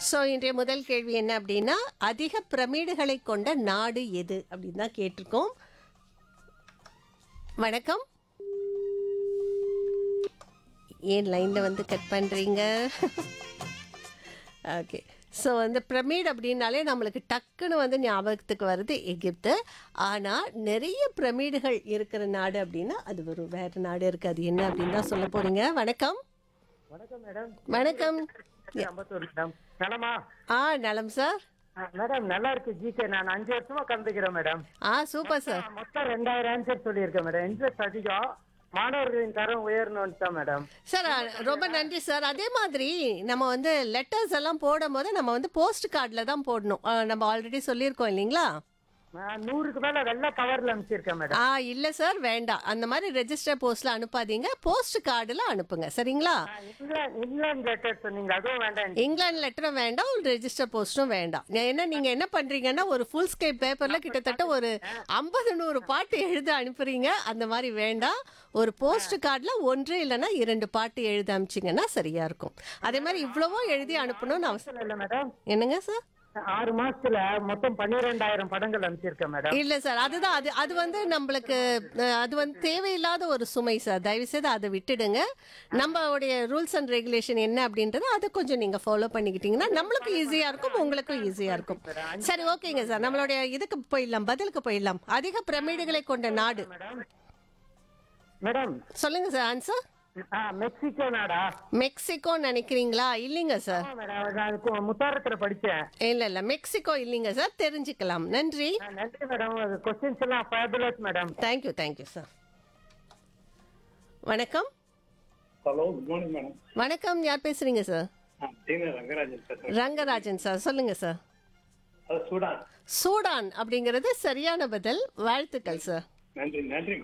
So இன்றைய முதல் கேள்வி என்ன அப்படின்னா அதிக பிரமிடுகளை கொண்ட நாடு எது அப்படின்னு தான் கேட்டிருக்கோம் வணக்கம் ஏன் லைனில் வந்து கட் பண்ணுறீங்க ஓகே ஸோ வந்து பிரமிட் அப்படின்னாலே நம்மளுக்கு டக்குன்னு வந்து ஞாபகத்துக்கு வருது எகிப்து ஆனால் நிறைய பிரமிடுகள் இருக்கிற நாடு அப்படின்னா அது ஒரு வேறு நாடு இருக்குது அது என்ன அப்படின்னு தான் சொல்ல போகிறீங்க வணக்கம் வணக்கம் மேடம் வணக்கம் அம்பத்தூர் மேடம் நலமா ஆ நலம் சார் ஆ, மேடம் நல்லா இருக்கு ஜிகே நான் அஞ்சு வருஷமா கலந்துக்கிறேன் மேடம் ஆ சூப்பர் சார் ஆ, மொத்தம் ரெண்டாயிரம் ஆன்சர் சொல்லியிருக்கேன் மேடம் இன்ட்ரெஸ்ட் அதிகம் மாணவர்களின் தரம் உயரணும்னு தான் மேடம் சார் அ, ரொம்ப நன்றி சார் அதே மாதிரி நம்ம வந்து லெட்டர்ஸ் எல்லாம் போடும் போது நம்ம வந்து போஸ்ட் கார்டில் தான் போடணும் அ, நம்ம ஆல்ரெடி சொல்லியிருக்கோம் இல்லைங்களா நான் நூறுக்கு மேல வெள்ளை கவர்ல அனுப்பிச்சிருக்கேன் மேடம் ஆ இல்லை சார் வேண்டாம் அந்த மாதிரி ரெஜிஸ்டர் போஸ்ட்டில் அனுப்பாதீங்க போஸ்ட் கார்டில் அனுப்புங்க சரிங்களா ஆ, இங்கிலாந்து இங்கிலாந்து லெட்டர் சொன்னீங்க அதுவும் வேண்டாம் இங்கிலாந்து லெட்டரும் வேண்டாம் ஒரு ரெஜிஸ்டர் போஸ்ட்டும் வேண்டாம் ஏன்னா நீங்கள் என்ன பண்ணுறீங்கன்னா ஒரு ஃபுல் ஸ்கேப் பேப்பரில் கிட்டத்தட்ட ஒரு ஐம்பது நூறு பாட்டு எழுத அனுப்புறீங்க அந்த மாதிரி வேண்டாம் ஒரு போஸ்ட் கார்டில் ஒன்று இல்லைன்னா இரண்டு பாட்டு எழுத அனுப்பிச்சிங்கன்னா சரியாக இருக்கும் அதே மாதிரி இவ்வளவோ எழுதி அனுப்பணும்னு அவசியம் இல்ல மேடம் என்னங்க சார் ஆறு மாசத்துல மொத்தம் பன்னிரெண்டாயிரம் படங்கள் அனுப்பிச்சிருக்கேன் மேடம் இல்ல சார் அதுதான் அது அது வந்து நம்மளுக்கு அஹ், அது வந்து தேவையில்லாத ஒரு சுமை சார் தயவு செய்து அதை விட்டுடுங்க நம்மளுடைய ரூல்ஸ் அண்ட் ரெகுலேஷன் என்ன அப்படின்றத அதை கொஞ்சம் நீங்க ஃபாலோ பண்ணிக்கிட்டீங்கன்னா நம்மளுக்கும் ஈஸியா இருக்கும் உங்களுக்கும் ஈஸியா இருக்கும் சரி ஓகேங்க சார் நம்மளுடைய இதுக்கு போயிடலாம் பதிலுக்கு போயிடலாம் அதிக பிரமிடுகளை கொண்ட நாடு மேடம் மேடம் சொல்லுங்க சார் ஆன்சர் ஆ, மெக்சிகோ நாடா மெக்சிகோன்னு நினைக்கிறீங்களா இல்லைங்க சார் ஆமா மேடம் நான் கு- முத்தாரத்துல படிச்சேன் இல்ல இல்ல மெக்சிகோ இல்லைங்க சார் தெரிஞ்சுக்கலாம் நன்றி ஆ, நன்றி மேடம் கொஸ்டின்ஸ் எல்லாம் fabulous madam thank you thank you sir வணக்கம் ஹலோ குட் மார்னிங் மேடம் வணக்கம் யார் பேசுறீங்க சார் ஆ டீனர் ரங்கராஜன் பேசுறேன் ரங்கராஜன் சார் சொல்லுங்க சார் அது சூடான் சூடான் அப்படிங்கிறது சரியான பதில் வாழ்த்துக்கள் சார் நன்றி நன்றி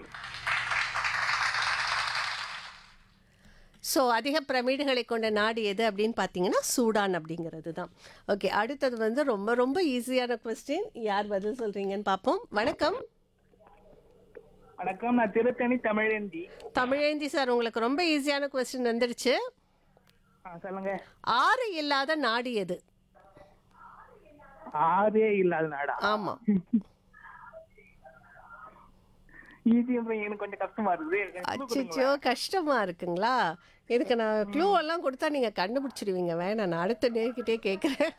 ஸோ அதிக பிரமிடுகளை கொண்ட நாடு எது அப்படின்னு பார்த்தீங்கன்னா சூடான் அப்படிங்கிறது தான் ஓகே அடுத்தது வந்து ரொம்ப ரொம்ப ஈஸியான கொஸ்டின் யார் பதில் சொல்றீங்கன்னு பார்ப்போம் வணக்கம் வணக்கம் நான் திருத்தணி தமிழேந்தி தமிழேந்தி சார் உங்களுக்கு ரொம்ப ஈஸியான கொஸ்டின் வந்துடுச்சு ஆ, சொல்லுங்க ஆறு இல்லாத நாடு எது ஆறே இல்லாத நாடா ஆமா ஈஸியா எனக்கு கொஞ்சம் கஷ்டமா இருக்குது எனக்கு clue கொடுங்க. அச்சோ கஷ்டமா இருக்குங்களா இதுக்கு நான் க்ளூ எல்லாம் கொடுத்தா நீங்க கண்டுபிடிச்சிடுவீங்க வேணாம் நான் அடுத்த நேர்கிட்டே கேட்குறேன்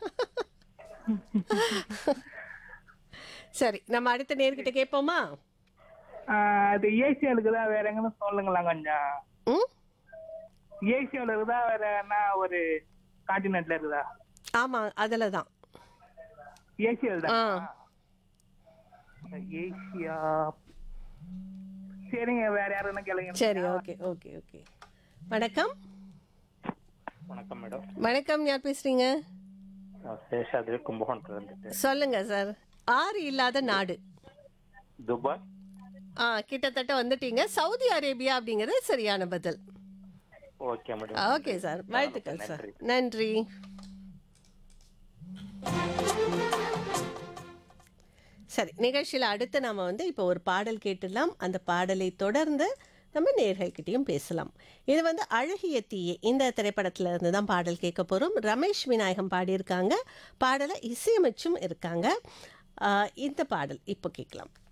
சரி நம்ம அடுத்த நேர்கிட்ட கேட்போமா ஆ, அது ஏசியா இருக்குதா வேற எங்கன்னா சொல்லுங்களா கொஞ்சம் ம் ஏசியாவில் இருக்குதா வேற என்ன ஒரு காண்டினென்ட்ல இருக்குதா ஆமா அதுல தான் ஏசியாவில் ஆ தான் ஏசியா சரிங்க வேற யாரும் கேளுங்க சரி ஓகே ஓகே ஓகே வணக்கம் வணக்கம் மேடம் வணக்கம் யார் பேசுறீங்க நான் சேஷாதிரி கும்பகோணத்துல இருந்துட்டு சொல்லுங்க சார் ஆறு இல்லாத நாடு துபாய் ஆ கிட்டத்தட்ட வந்துட்டீங்க சவுதி அரேபியா அப்படிங்கிறது சரியான பதில் ஓகே மேடம் ஓகே சார் வாழ்த்துக்கள் சார் நன்றி சரி நிகழ்ச்சியில் அடுத்து நாம வந்து இப்போ ஒரு பாடல் கேட்டுடலாம் அந்த பாடலை தொடர்ந்து நம்ம நேர்கள்கிட்டயும் பேசலாம் இது வந்து அழகிய தீயே இந்த திரைப்படத்துல இருந்து தான் பாடல் கேட்க போகிறோம் ரமேஷ் விநாயகம் பாடியிருக்காங்க பாடலை இசையமைச்சும் இருக்காங்க ஆஹ் இந்த பாடல் இப்போ கேட்கலாம்